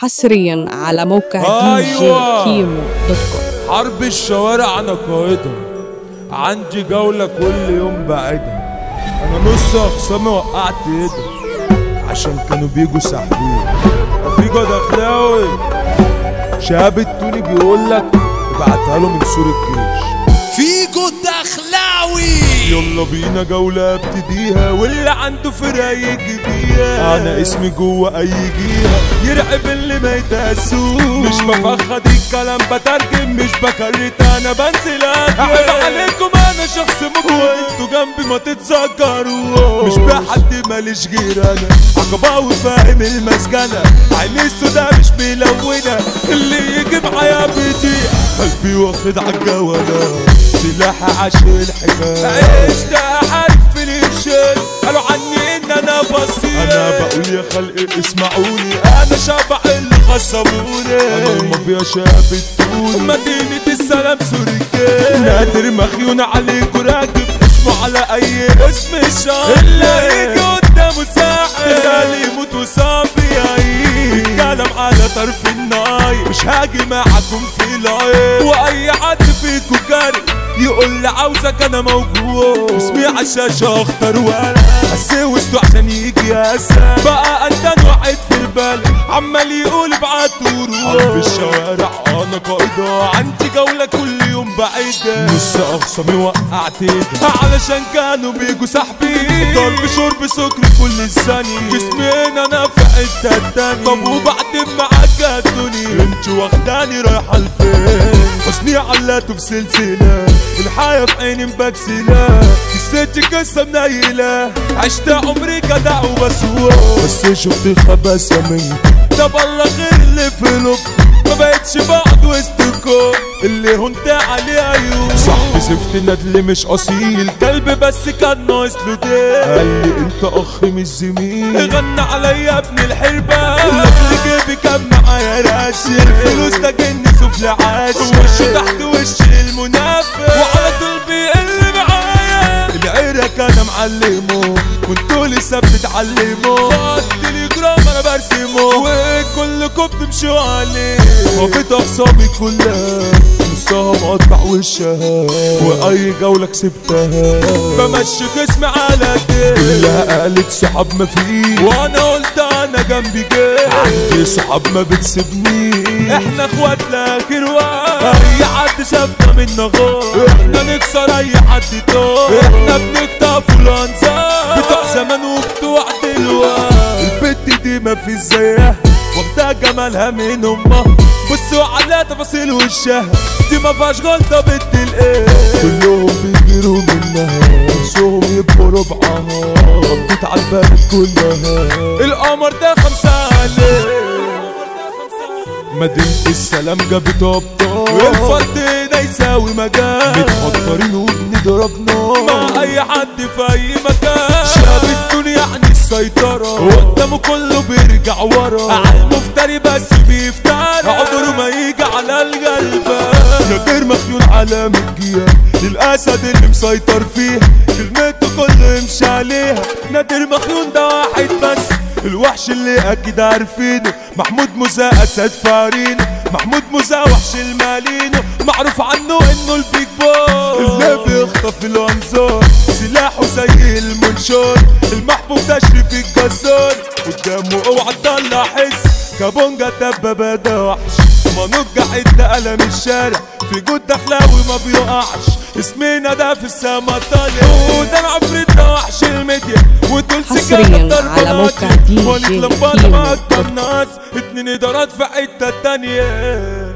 حصريا على موقع دي جي أيوة. كيمو دوت كوم حرب الشوارع انا قائدها عندي جولة كل يوم بعيدها انا نص اخصامي وقعت ايدها عشان كانوا بيجوا ساحبين رفيقة دخلاوي شهاب التوني بيقولك ابعتها له من سور الجيش فيجو الدخلاوي يلا بينا جولة ابتديها واللي عنده فرقة يجيبيها أنا اسمي جوه أي جهة يرعب اللي ما يتأسوش مش بفخد الكلام بترجم مش بكرت أنا بنزل أحب عليكم أنا شخص مجهول انتوا جنبي ما تتذكروا مش بحد ماليش غير أنا عقباوي فاهم المسكنة عيني السودا مش ملونة اللي يجي معايا بيضيع قلبي واخد عالجولة سلاحي عشان الحكاية عشت عارف في الشيل قالوا عني ان انا بسيط انا بقول يا خلق اسمعوني انا شبع اللي خصموني انا ما فيها شاب التون مدينة السلام سوريكان نادر مخيون عليكوا راكب اسمه على اي اسم الشهر اللي يجي قدامه ساحر مثال يموت وصافي يعيش الكلام على طرف الناي مش هاجي معاكم في لايف واي حد فيكم كاري يقول لي عاوزك انا موجود اسمي عالشاشة اختار ولا اسوسته عشان يجي ياسا بقى انت واحد في البال عمال يقول ابعتوا روح بالشوارع انا قائدة عندي جولة كل يوم بعيدة نص اخصامي وقعت ايدها علشان كانوا بيجوا ساحبين ضرب شرب سكر كل ثانية جسمي هنا انا في حتة تانية طب وبعد معاك الدنيا انت واخداني رايحة لفين حسني علاته في سلسلة الحياة في عيني مبكسلة قصتي قصة منيلة عشت عمري جدع وبسوق بس شفت خباثة مني طب الله غير اللي في لب ما بقتش بقعد وسطكم اللي هنت عليه عيون صاحبي زفت ندل مش اصيل قلب بس كان ناقص له دين قال لي انت اخ مش زميل غنى عليا ابن الحربة اللي جيبي كان معايا راشي الفلوس ده جني سفلى عاشي وشه تحت وش المنافق وعلى طول بيقل معايا العرق انا معلمه وانتوا لسه بتتعلموا خد تليجرام انا برسمه وكلكم بتمشوا عليه خافت اخصامي كلها نصها مقطع وشها واي جولة كسبتها بمشي جسمي على دي كلها قالت صحاب ما فيه وانا قلت انا جنبي جاي عندي صحاب ما بتسيبني احنا اخوات لاخر وقت اي حد شافنا منا غار احنا نكسر اي حد طار احنا بنكتب ولانزار بتوع زمان وبتوع دلوقتي البت دي ما في زيها واخدة جمالها من امها بصوا على تفاصيل وشها دي ما فيهاش غلطة بنت الايه كلهم بيجروا منها نفسهم يبقوا ربعها غطيت على البلد كلها القمر ده خمسة عليه مدينة السلام جابت ابطال الفرد هنا يساوي مجال متحضرين وبنضرب نار مع اي حد في اي مكان شاب الدنيا يعني السيطرة قدامه كله بيرجع ورا على المفتري بس بيفترى عمره ما يجي على القلب نادر مخيول على مجيها للاسد اللي مسيطر فيها كلمته كله يمشي عليها نادر مخيول ده واحد بس الوحش اللي اكيد عارفينه محمود موسى اسد فارينه محمود موسى وحش المالينو معروف عنه انه البيج بوي اللي بيخطف الانظار سلاحه زي المنشار المحبوب تشريف الجزار قدامه اوعى تطلع حس كابونجا دبابة ده وحش منوجة حتة قلم الشارع في جود دخلاوي ما بيقعش اسمنا ده في السما طالع وده العفريت ده وحش الميديا ودول حصرياً سجارة على ضرب موقع ناطي. دي جي وليد لمبادة كيمو مع دوت كوم. الناس اتنين ادارات في حتة تانية